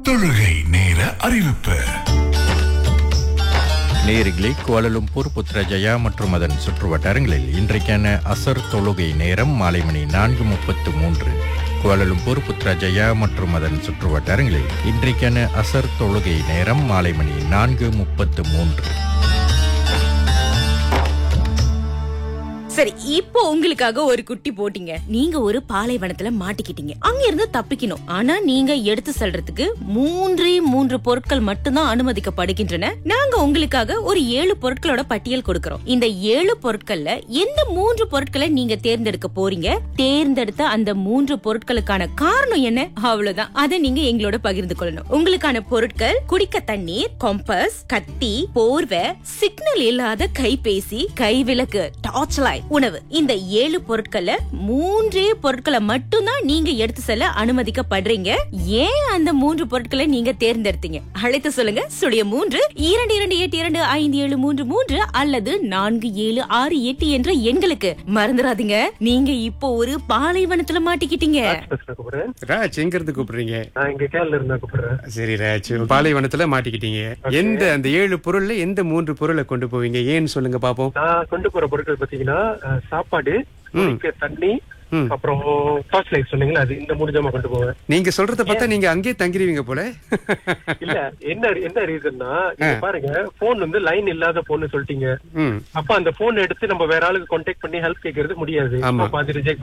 தொழுகை நேர அறிவிப்பு நேரிகளே கோலலும்பூர் புத்ரஜயா மற்றும் அதன் சுற்றுவட்டாரங்களில் இன்றைக்கான அசர் தொழுகை நேரம் மாலை மணி நான்கு முப்பத்து மூன்று கோலலும்பூர் புத்ரஜயா மற்றும் அதன் சுற்றுவட்டாரங்களில் இன்றைக்கான அசர் தொழுகை நேரம் மாலை மணி நான்கு முப்பத்து மூன்று சரி இப்போ உங்களுக்காக ஒரு குட்டி போட்டீங்க நீங்க ஒரு பாலைவனத்துல மாட்டிக்கிட்டீங்க அங்க இருந்து தப்பிக்கணும் ஆனா நீங்க எடுத்து செல்றதுக்கு மூன்றே மூன்று பொருட்கள் மட்டும்தான் அனுமதிக்கப்படுகின்றன நாங்க உங்களுக்காக ஒரு ஏழு பொருட்களோட பட்டியல் கொடுக்கறோம் இந்த ஏழு பொருட்கள்ல எந்த மூன்று பொருட்களை நீங்க தேர்ந்தெடுக்க போறீங்க தேர்ந்தெடுத்த அந்த மூன்று பொருட்களுக்கான காரணம் என்ன அவ்வளவுதான் அதை நீங்க எங்களோட பகிர்ந்து கொள்ளணும் உங்களுக்கான பொருட்கள் குடிக்க தண்ணீர் கொம்பஸ் கத்தி போர்வை சிக்னல் இல்லாத கைபேசி கைவிளக்கு டார்ச் லைட் உணவு இந்த ஏழு பொருட்கள்ல மூன்றே பொருட்களை மட்டும்தான் நீங்க எடுத்து செல்ல அனுமதிக்கப்படுறீங்க ஏன் அந்த மூன்று பொருட்களை நீங்க தேர்ந்தெடுத்தீங்க அழைத்து சொல்லுங்க சுழிய மூன்று இரண்டு இரண்டு எட்டு இரண்டு ஐந்து ஏழு மூன்று மூன்று அல்லது நான்கு ஏழு ஆறு எட்டு என்ற எண்களுக்கு மறந்துடாதீங்க நீங்க இப்போ ஒரு பாலைவனத்துல மாட்டிக்கிட்டீங்க பேசுறேன் கூப்பிடுறேன் ராஜ் எங்க இருந்து கூப்பிடுறீங்க நான் இங்க கேரள இருந்தா கூப்பிடுறேன் சரி ராஜ் பாலைவனத்துல மாட்டிக்கிட்டீங்க எந்த அந்த ஏழு பொருள்ல எந்த மூன்று பொருளை கொண்டு போவீங்க ஏன்னு சொல்லுங்க பாப்போம் நான் கொண்டு போற பொருட்கள் பாத்தீங்கன்னா அஹ், சாப்பாடு குடிக்க தண்ணி ம். அப்புறம் டார்ச் லைட் சொன்னீங்களா அது இந்த மூணு ஜாமா கொண்டு போவேன் நீங்க சொல்றத பார்த்தா நீங்க அங்கேயே தங்கிருவீங்க போல இல்ல என்ன என்ன ரீசன்னா நீங்க பாருங்க போன் வந்து லைன் இல்லாத போன் சொல்லிட்டீங்க ம் அப்ப அந்த போன் எடுத்து நம்ம வேற ஆளுக்கு கான்டாக்ட் பண்ணி ஹெல்ப் கேட்கறது முடியாது ஆமா. அப்ப அது ரிஜெக்ட்